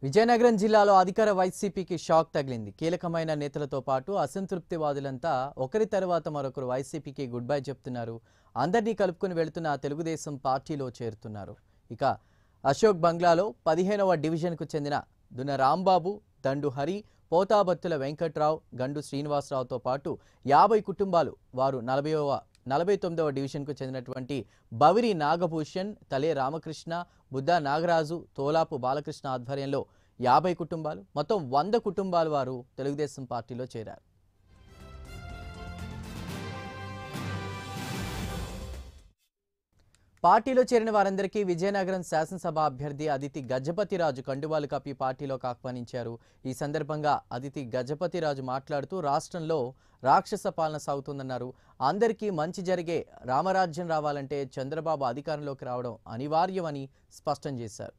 విజయనగరం జిల్లాలో అధికార వైసీపీకి షాక్ తగిలింది కీలకమైన నేతలతో పాటు అసంతృప్తివాదులంతా ఒకరి తర్వాత మరొకరు వైసీపీకి గుడ్ బై చెప్తున్నారు అందరినీ కలుపుకుని వెళుతున్న తెలుగుదేశం పార్టీలో చేరుతున్నారు ఇక అశోక్ బంగ్లాలో పదిహేనవ డివిజన్కు చెందిన దున రాంబాబు దండు హరి పోతాబత్తుల వెంకట్రావు గండు శ్రీనివాసరావుతో పాటు యాభై కుటుంబాలు వారు నలభైవ నలభై తొమ్మిదవ డివిజన్కు చెందినటువంటి బవిరి నాగభూషణ్ తలే రామకృష్ణ బుద్ధ నాగరాజు తోలాపు బాలకృష్ణ ఆధ్వర్యంలో యాభై కుటుంబాలు మొత్తం వంద కుటుంబాల వారు తెలుగుదేశం పార్టీలో చేరారు పార్టీలో చేరిన వారందరికీ విజయనగరం శాసనసభ అభ్యర్థి అదితి గజపతిరాజు కండువాలు కప్పి పార్టీలోకి ఆహ్వానించారు ఈ సందర్భంగా అదితి గజపతిరాజు మాట్లాడుతూ రాష్ట్రంలో రాక్షస పాలన సాగుతుందన్నారు అందరికీ మంచి జరిగే రామరాజ్యం రావాలంటే చంద్రబాబు అధికారంలోకి రావడం అనివార్యమని స్పష్టం చేశారు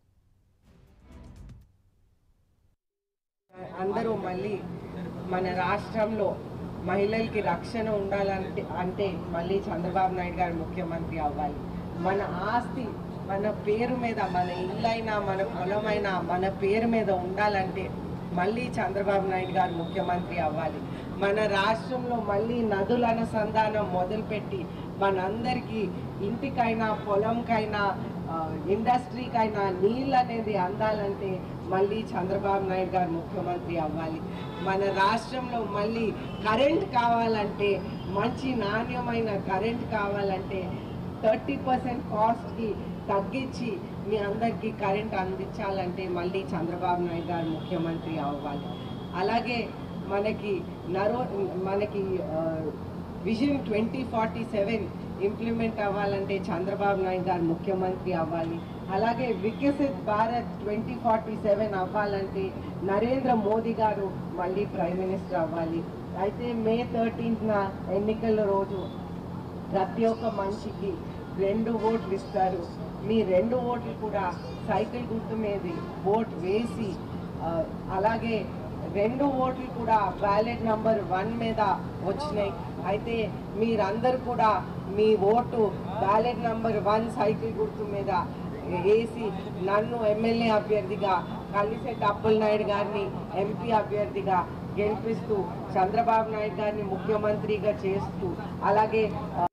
అందరూ మళ్ళీ మన రాష్ట్రంలో మహిళలకి రక్షణ ఉండాలంటే అంటే మళ్ళీ చంద్రబాబు నాయుడు గారు ముఖ్యమంత్రి అవ్వాలి మన ఆస్తి మన పేరు మీద మన ఇల్లైనా మన పొలమైనా మన పేరు మీద ఉండాలంటే మళ్ళీ చంద్రబాబు నాయుడు గారు ముఖ్యమంత్రి అవ్వాలి మన రాష్ట్రంలో మళ్ళీ నదుల అనుసంధానం మొదలుపెట్టి మనందరికీ ఇంటికైనా పొలంకైనా ఆ, ఇండస్ట్రీకైనా నీళ్ళు అనేది అందాలంటే మళ్ళీ చంద్రబాబు నాయుడు గారు ముఖ్యమంత్రి అవ్వాలి మన రాష్ట్రంలో మళ్ళీ కరెంట్ కావాలంటే మంచి నాణ్యమైన కరెంట్ కావాలంటే థర్టీ పర్సెంట్ కాస్ట్కి తగ్గించి మీ అందరికీ కరెంట్ అందించాలంటే మళ్ళీ చంద్రబాబు నాయుడు గారు ముఖ్యమంత్రి అవ్వాలి అలాగే మనకి నరో మనకి vision twenty forty seven implement అవ్వాలంటే చంద్రబాబు నాయుడు గారు ముఖ్యమంత్రి అవ్వాలి అలాగే Viksit Bharat twenty forty seven అవ్వాలంటే నరేంద్ర మోదీ గారు మళ్ళీ ప్రైమ్ మినిస్టర్ అవ్వాలి అయితే మే థర్టీన్త్న ఎన్నికల రోజు ప్రతి ఒక్క మనిషికి రెండు ఓట్లు ఇస్తారు మీ రెండు ఓట్లు కూడా సైకిల్ గుర్తు మీద ఓట్ వేసి ఆ, అలాగే రెండు ఓట్లు కూడా బ్యాలెట్ నంబర్ వన్ మీద వచ్చినాయి అయితే మీరందరూ కూడా మీ vote ballot number one cycle గుర్తు మీద వేసి నన్ను ఎమ్మెల్యే అభ్యర్థిగా కలిసెట్టి అప్పలనాయుడు గారిని ఎంపీ అభ్యర్థిగా గెలిపిస్తూ చంద్రబాబు నాయుడు గారిని ముఖ్యమంత్రిగా చేస్తూ అలాగే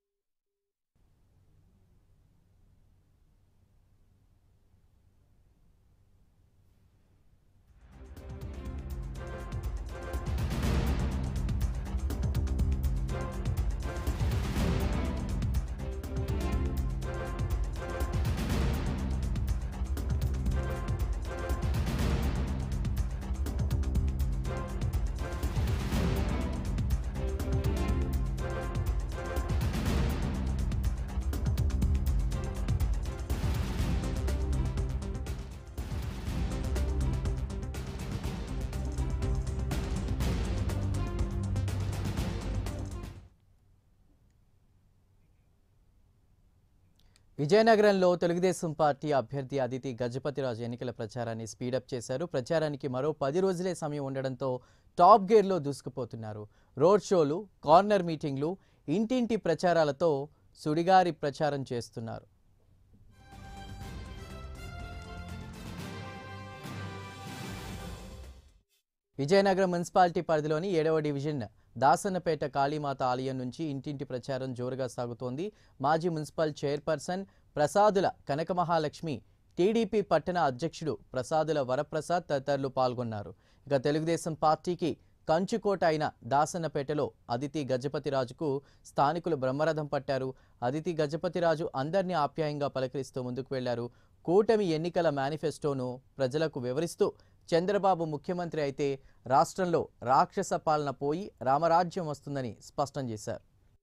విజయనగరంలో తెలుగుదేశం పార్టీ అభ్యర్థి అదితి గజపతిరాజు ఎన్నికల ప్రచారాన్ని స్పీడప్ చేశారు ప్రచారానికి మరో పది రోజులే సమయం ఉండడంతో టాప్ గేర్లో దూసుకుపోతున్నారు రోడ్ షోలు కార్నర్ మీటింగ్లు ఇంటింటి ప్రచారాలతో సుడిగారి ప్రచారం చేస్తున్నారు విజయనగరం మున్సిపాలిటీ పరిధిలోని ఏడవ డివిజన్ దాసన్నపేట కాళీమాత ఆలయం నుంచి ఇంటింటి ప్రచారం జోరుగా సాగుతోంది మాజీ municipal chairperson Prasadula Kanaka Mahalakshmi TDP పట్టణ అధ్యక్షుడు ప్రసాదుల వరప్రసాద్ తదితరులు పాల్గొన్నారు ఇక తెలుగుదేశం పార్టీకి కంచుకోట అయిన దాసన్నపేటలో అదితి గజపతిరాజుకు స్థానికులు బ్రహ్మరథం పట్టారు అదితి గజపతిరాజు అందరినీ ఆప్యాయంగా పలకరిస్తూ ముందుకు వెళ్లారు కూటమి ఎన్నికల మేనిఫెస్టోను ప్రజలకు వివరిస్తూ చంద్రబాబు ముఖ్యమంత్రి అయితే రాష్ట్రంలో రాక్షస పాలన పోయి రామరాజ్యం వస్తుందని స్పష్టం చేశారు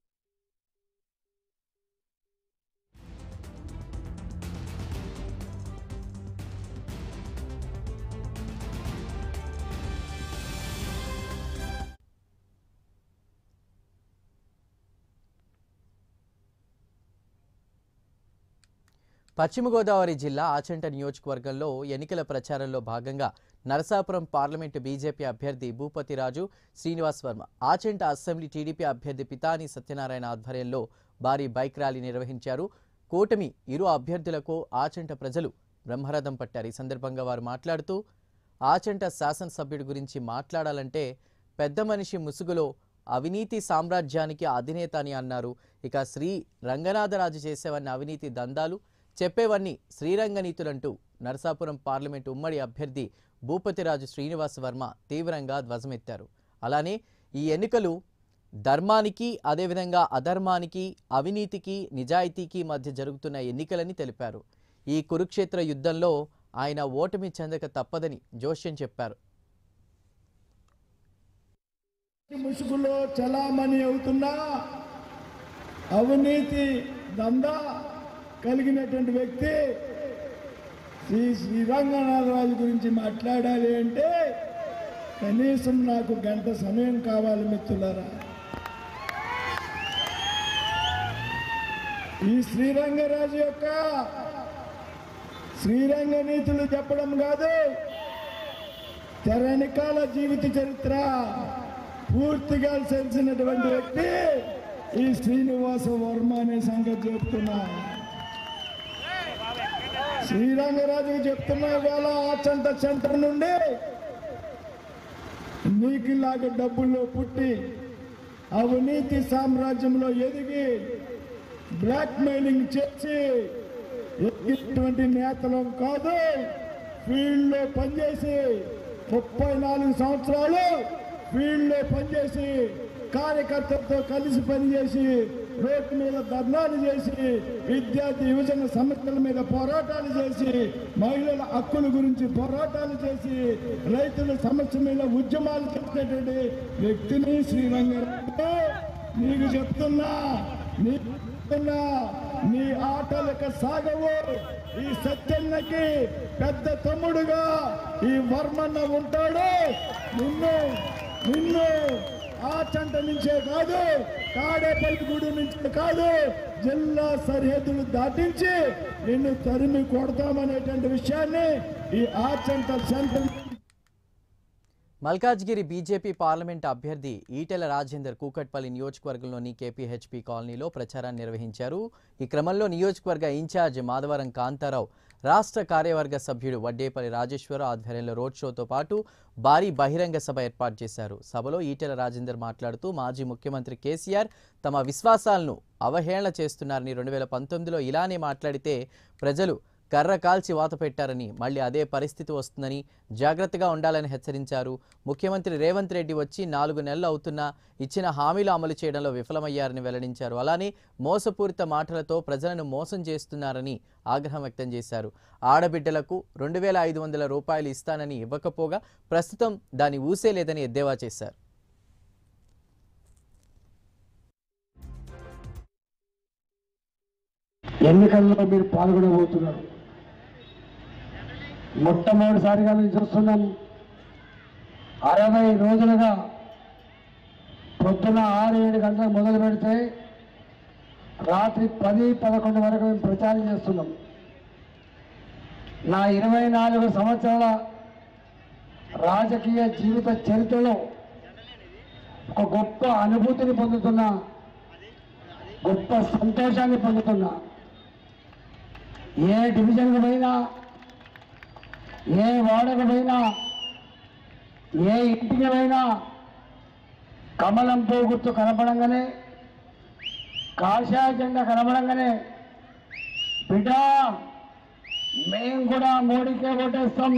పశ్చిమ గోదావరి జిల్లా ఆచంట నియోజకవర్గంలో ఎన్నికల ప్రచారంలో భాగంగా నరసాపురం పార్లమెంటు బీజేపీ అభ్యర్థి భూపతిరాజు శ్రీనివాస్ వర్మ ఆచంట అసెంబ్లీ టీడీపీ అభ్యర్థి పితాని సత్యనారాయణ ఆధ్వర్యంలో భారీ బైక్ ర్యాలీ నిర్వహించారు కూటమి ఇరు అభ్యర్థులకు ఆచంట ప్రజలు బ్రహ్మరథం పట్టారు ఈ సందర్భంగా వారు మాట్లాడుతూ ఆచంట శాసనసభ్యుడి గురించి మాట్లాడాలంటే పెద్ద మనిషి ముసుగులో అవినీతి సామ్రాజ్యానికి అధినేత అని అన్నారు ఇక శ్రీ రంగనాథరాజు చేసేవన్నీ అవినీతి దందాలు చెప్పేవన్నీ శ్రీరంగనీతులంటూ నరసాపురం పార్లమెంటు ఉమ్మడి అభ్యర్థి భూపతిరాజు శ్రీనివాస వర్మ తీవ్రంగా ధ్వజమెత్తారు అలానే ఈ ఎన్నికలు ధర్మానికి అదేవిధంగా అధర్మానికి అవినీతికి నిజాయితీకి మధ్య జరుగుతున్న ఎన్నికలని తెలిపారు ఈ కురుక్షేత్ర యుద్ధంలో ఆయన ఓటమి చెందక తప్పదని జోష్యం చెప్పారు ముసుగులో చలామణి అవుతున్న అవినీతి దందా కలిగినటువంటి వ్యక్తి శ్రీ శ్రీరంగనాథరాజు గురించి మాట్లాడాలి అంటే కనీసం నాకు గంట సమయం కావాలి మిత్రులారా ఈ శ్రీరంగరాజు యొక్క శ్రీరంగ నీతులు చెప్పడం కాదు తెరనికాల జీవిత చరిత్ర పూర్తిగా తెలిసినటువంటి వ్యక్తి ఈ శ్రీనివాస వర్మ అనే సంగతి చెప్తున్నా శ్రీరంగరాజుకి చెప్తున్నా వేళ ఆచంట సెంటర్ నుండి నీకు ఇలాగ డబ్బుల్లో పుట్టి అవినీతి సామ్రాజ్యంలో ఎదిగి బ్లాక్ మెయిలింగ్ చేసి ఎక్కినటువంటి నేతలు కాదు ఫీల్డ్ లో పనిచేసి ముప్పై నాలుగు సంవత్సరాలు ఫీల్డ్ లో పనిచేసి కార్యకర్తలతో కలిసి పనిచేసి రోడ్డు మీద ధర్నాలు చేసి విద్యార్థి యువజన సమస్యల మీద పోరాటాలు చేసి మహిళల హక్కుల గురించి పోరాటాలు చేసి రైతుల సమస్య మీద ఉద్యమాలు చేసేటువంటి వ్యక్తిని శ్రీరంగారావు నీకు చెప్తున్నా నీకు చెప్తున్నా నీ ఆటలక సాగవు ఈ సత్యన్నకి పెద్ద తమ్ముడుగా ఈ వర్మన్న ఉంటాడు నిన్ను నిన్ను ఆ చంట నుంచే కాదు తాడేపల్లిగూడి నుంచి కాదు జిల్లా సరిహద్దులు దాటించి నిన్ను తరిమి కొడతామనేటువంటి విషయాన్ని ఈ Achanta center Malkajgiri BJP parliament అభ్యర్థి ఈటెల రాజేందర్ కూకట్పల్లి నియోజకవర్గంలోని కేపీహెచ్పీ కాలనీలో ప్రచారాన్ని నిర్వహించారు ఈ క్రమంలో నియోజకవర్గ ఇన్ఛార్జ్ మాధవరం కాంతారావు రాష్ట్ర కార్యవర్గ సభ్యుడు వడ్డేపల్లి రాజేశ్వరరావు ఆధ్వర్యంలో రోడ్ షోతో పాటు భారీ బహిరంగ సభ ఏర్పాటు చేశారు సభలో ఈటెల రాజేందర్ మాట్లాడుతూ మాజీ ముఖ్యమంత్రి కేసీఆర్ తమ విశ్వాసాలను అవహేళన చేస్తున్నారని రెండు వేల పంతొమ్మిదిలో ఇలానే మాట్లాడితే ప్రజలు కర్ర కాల్చి వాత పెట్టారని మళ్ళీ అదే పరిస్థితి వస్తుందని జాగ్రత్తగా ఉండాలని హెచ్చరించారు ముఖ్యమంత్రి రేవంత్ రెడ్డి వచ్చి నాలుగు నెలలు అవుతున్నా ఇచ్చిన హామీలు అమలు చేయడంలో విఫలమయ్యారని వెల్లడించారు అలానే మోసపూరిత మాటలతో ప్రజలను మోసం చేస్తున్నారని ఆగ్రహం వ్యక్తం చేశారు ఆడబిడ్డలకు రెండు వేల ఐదు వందల రూపాయలు ఇస్తానని ఇవ్వకపోగా ప్రస్తుతం దాని ఊసే లేదని ఎద్దేవా చేశారు ఎన్నికల్లో మీరు పాల్గొనబోతున్నారు మొట్టమొదటిసారిగా మేము చూస్తున్నాం అరవై రోజులుగా పొద్దున ఆరు ఏడు గంటలకు మొదలు పెడితే రాత్రి పది పదకొండు వరకు మేము ప్రచారం చేస్తున్నాం నా ఇరవై నాలుగు సంవత్సరాల రాజకీయ జీవిత చరిత్రలో ఒక గొప్ప అనుభూతిని పొందుతున్నా గొప్ప సంతోషాన్ని పొందుతున్నా ఏ డివిజన్కి పోయినా ఏ వాడకు పోయినా ఏ ఇంటికి పోయినా కమలం పువ్వు గుర్తు కనపడంగానే కాషాయ జెండా కనపడంగానే బిడ్డ మేము కూడా మోడీకే ఓటేస్తాం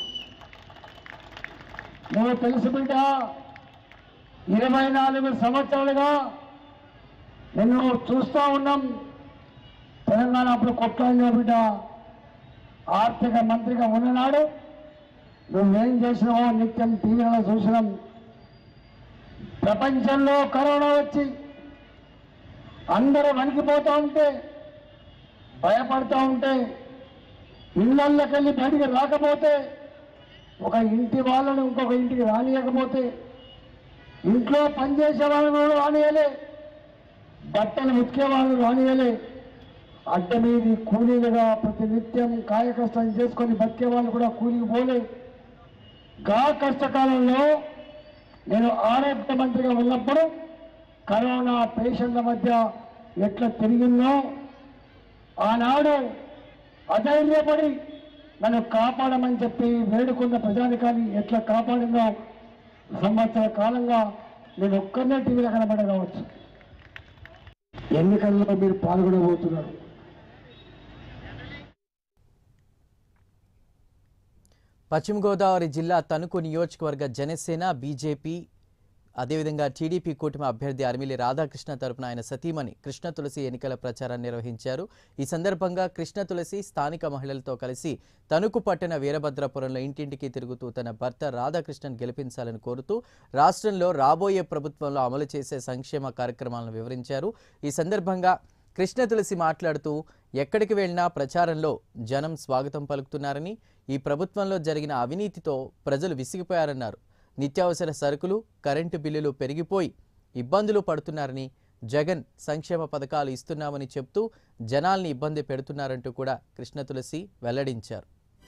నువ్వు తెలుసు బిడ్డ ఇరవై నాలుగు సంవత్సరాలుగా నిన్ను చూస్తూ ఉన్నాం తెలంగాణ అప్పుడు కొట్లాడిన బిడ్డ ఆర్థిక మంత్రిగా ఉన్ననాడు నువ్వేం చేసినావో నిత్యం టీవీలో చూసినాం ప్రపంచంలో కరోనా వచ్చి అందరూ వణికిపోతూ ఉంటే భయపడుతూ ఉంటే ఇళ్ళల్లోకెళ్ళి బయటికి రాకపోతే ఒక ఇంటి వాళ్ళను ఇంకొక ఇంటికి రానియకపోతే ఇంట్లో పనిచేసే వాళ్ళని కూడా రానియలే బట్టలు ఉతికే వాళ్ళు రానియలే అడ్డ మీది కూలీలుగా ప్రతి నిత్యం కాయకష్టం చేసుకొని బతికే వాళ్ళు కూడా కూలికి పోలే గా కష్టకాలంలో నేను ఆరోగ్య మంత్రిగా ఉన్నప్పుడు కరోనా పేషెంట్ల మధ్య ఎట్లా తిరిగిందో ఆనాడు అధైర్యపడి నన్ను కాపాడమని చెప్పి వేడుకున్న ప్రజానికాన్ని ఎట్లా కాపాడిందో సంవత్సర కాలంగా నేను ఒక్కరినే టీవీలో కనబడే కావచ్చు ఎన్నికల్లో మీరు పాల్గొనబోతున్నారు పశ్చిమ గోదావరి జిల్లా తణుకు నియోజకవర్గ జనసేన బీజేపీ అదేవిధంగా టీడీపీ కూటమి అభ్యర్థి అరిమిలి రాధాకృష్ణ తరపున ఆయన సతీమణి కృష్ణ తులసి ఎన్నికల ప్రచారాన్ని నిర్వహించారు ఈ సందర్భంగా కృష్ణ తులసి స్థానిక మహిళలతో కలిసి తణుకు పట్టణ వీరభద్రపురంలో ఇంటింటికి తిరుగుతూ తన భర్త రాధాకృష్ణన్ గెలిపించాలని కోరుతూ రాష్ట్రంలో రాబోయే ప్రభుత్వంలో అమలు చేసే సంక్షేమ కార్యక్రమాలను వివరించారు ఈ సందర్భంగా కృష్ణ తులసి మాట్లాడుతూ ఎక్కడికి వెళ్ళినా ప్రచారంలో జనం స్వాగతం పలుకుతున్నారని ఈ ప్రభుత్వంలో జరిగిన అవినీతితో ప్రజలు విసిగిపోయారన్నారు నిత్యావసర సరుకులు కరెంటు బిల్లులు పెరిగిపోయి ఇబ్బందులు పడుతున్నారని జగన్ సంక్షేమ పథకాలు ఇస్తున్నామని చెప్తూ జనాల్ని ఇబ్బంది పెడుతున్నారంటూ కూడా కృష్ణ తులసి వెల్లడించారు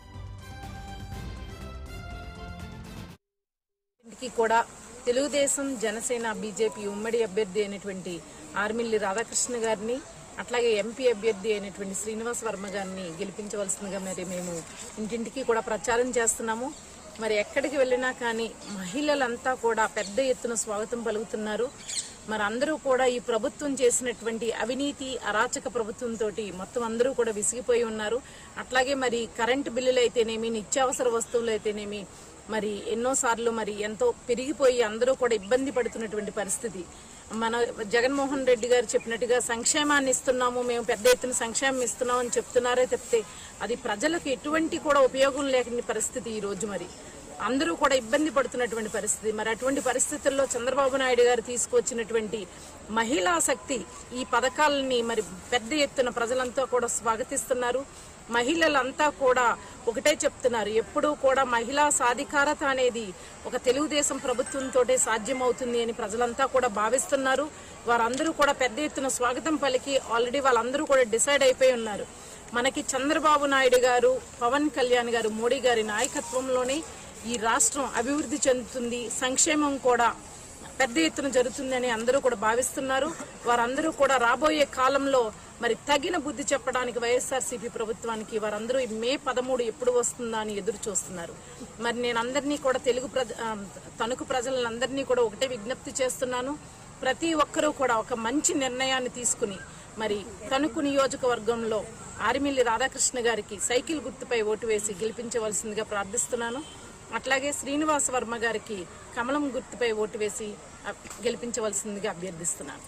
ఇంటికి కూడా తెలుగుదేశం జనసేన బీజేపీ ఉమ్మడి అభ్యర్థి అయినటువంటి ఆర్మిల్లి రాధాకృష్ణ గారిని అట్లాగే ఎంపీ అభ్యర్థి అయినటువంటి శ్రీనివాస్ వర్మ గారిని గెలిపించవలసిందిగా మరి మేము ఇంటింటికి కూడా ప్రచారం చేస్తున్నాము మరి ఎక్కడికి వెళ్ళినా కానీ మహిళలంతా కూడా పెద్ద ఎత్తున స్వాగతం పలుకుతున్నారు మరి అందరూ కూడా ఈ ప్రభుత్వం చేసినటువంటి అవినీతి అరాచక ప్రభుత్వంతో మొత్తం అందరూ కూడా విసిగిపోయి ఉన్నారు అట్లాగే మరి కరెంటు బిల్లులు అయితేనేమి నిత్యావసర వస్తువులు అయితేనేమి మరి ఎన్నోసార్లు మరి ఎంతో పెరిగిపోయి అందరూ కూడా ఇబ్బంది పడుతున్నటువంటి పరిస్థితి మన జగన్మోహన్ రెడ్డి గారు చెప్పినట్టుగా సంక్షేమాన్ని ఇస్తున్నాము మేము పెద్ద ఎత్తున సంక్షేమం ఇస్తున్నాం అని చెప్తున్నారే తప్పితే అది ప్రజలకు ఎటువంటి కూడా ఉపయోగం లేని పరిస్థితి ఈ రోజు మరి అందరూ కూడా ఇబ్బంది పడుతున్నటువంటి పరిస్థితి మరి అటువంటి పరిస్థితుల్లో చంద్రబాబు నాయుడు గారు తీసుకొచ్చినటువంటి మహిళా శక్తి ఈ పథకాలని మరి పెద్ద ఎత్తున ప్రజలంతా కూడా స్వాగతిస్తున్నారు మహిళలంతా కూడా ఒకటే చెప్తున్నారు ఎప్పుడూ కూడా మహిళా సాధికారత అనేది ఒక తెలుగుదేశం ప్రభుత్వంతో సాధ్యమవుతుంది అని ప్రజలంతా కూడా భావిస్తున్నారు వారందరూ కూడా పెద్ద ఎత్తున స్వాగతం పలికి ఆల్రెడీ వాళ్ళందరూ కూడా డిసైడ్ అయిపోయి ఉన్నారు మనకి చంద్రబాబు నాయుడు గారు పవన్ కళ్యాణ్ గారు మోడీ గారి నాయకత్వంలోనే ఈ రాష్ట్రం అభివృద్ధి చెందుతుంది సంక్షేమం కూడా పెద్ద ఎత్తున జరుగుతుందని అందరూ కూడా భావిస్తున్నారు వారందరూ కూడా రాబోయే కాలంలో మరి తగిన బుద్ధి చెప్పడానికి వైఎస్ఆర్సీపీ ప్రభుత్వానికి వారందరూ ఈ మే పదమూడు ఎప్పుడు వస్తుందా అని ఎదురు చూస్తున్నారు మరి నేను అందరినీ కూడా తెలుగు ప్రజ ఆ, తణుకు ప్రజలందరినీ కూడా ఒకటే విజ్ఞప్తి చేస్తున్నాను ప్రతి ఒక్కరూ కూడా ఒక మంచి నిర్ణయాన్ని తీసుకుని మరి తణుకు నియోజకవర్గంలో ఆరిమిల్లి రాధాకృష్ణ గారికి సైకిల్ గుర్తుపై ఓటు వేసి గెలిపించవలసిందిగా ప్రార్థిస్తున్నాను అట్లాగే శ్రీనివాస వర్మ గారికి కమలం గుర్తుపై ఓటు వేసి ఆ, గెలిపించవలసిందిగా అభ్యర్థిస్తున్నాను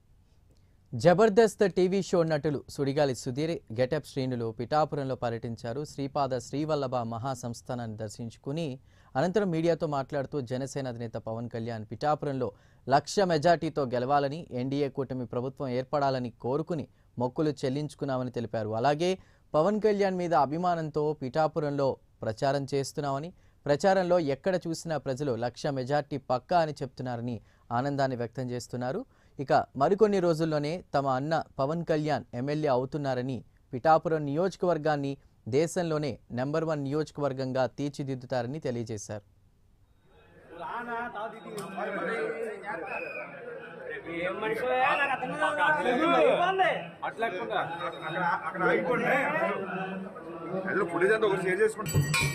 జబర్దస్త్ టీవీ షో నటులు సుడిగాలి సుధీర్ గెటప్ శ్రేణులు పిఠాపురంలో పర్యటించారు శ్రీపాద శ్రీవల్లభ మహాసంస్థానాన్ని దర్శించుకుని అనంతరం మీడియాతో మాట్లాడుతూ జనసేన అధినేత పవన్ కళ్యాణ్ పిఠాపురంలో లక్ష మెజార్టీతో గెలవాలని ఎన్డీఏ కూటమి ప్రభుత్వం ఏర్పడాలని కోరుకుని మొక్కులు చెల్లించుకున్నామని తెలిపారు అలాగే పవన్ కళ్యాణ్ మీద అభిమానంతో పిఠాపురంలో ప్రచారం చేస్తున్నామని ప్రచారంలో ఎక్కడ చూసినా ప్రజలు లక్ష మెజార్టీ పక్కా అని చెప్తున్నారని ఆనందాన్ని వ్యక్తం చేస్తున్నారు ఇక మరికొన్ని రోజుల్లోనే తమ అన్న పవన్ కళ్యాణ్ ఎమ్మెల్యే అవుతున్నారని పిఠాపురం నియోజకవర్గాన్ని దేశంలోనే నెంబర్ వన్ నియోజకవర్గంగా తీర్చిదిద్దుతారని తెలియజేశారు అక్కడ ఆగిపోండి ఎల్లు ఫుటేజ్ అంతా ఒకటి షేర్ చేసుకోండి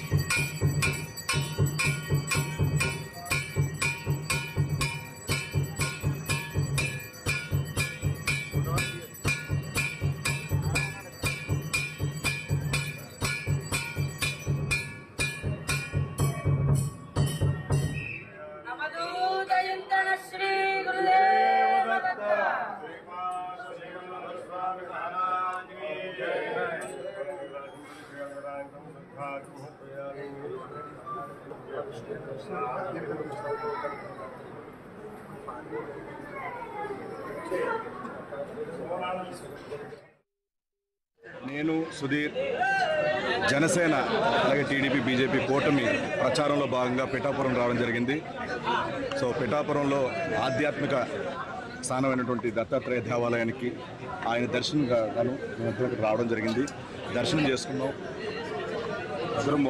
నేను సుధీర్ జనసేన అలాగే టీడీపీ బీజేపీ కూటమి ప్రచారంలో భాగంగా పిఠాపురం రావడం జరిగింది సో పిఠాపురంలో ఆధ్యాత్మిక స్థానమైనటువంటి దత్తాత్రేయ దేవాలయానికి ఆయన దర్శనం గాను మేము ఇక్కడికి రావడం జరిగింది దర్శనం చేసుకున్నాం అందరం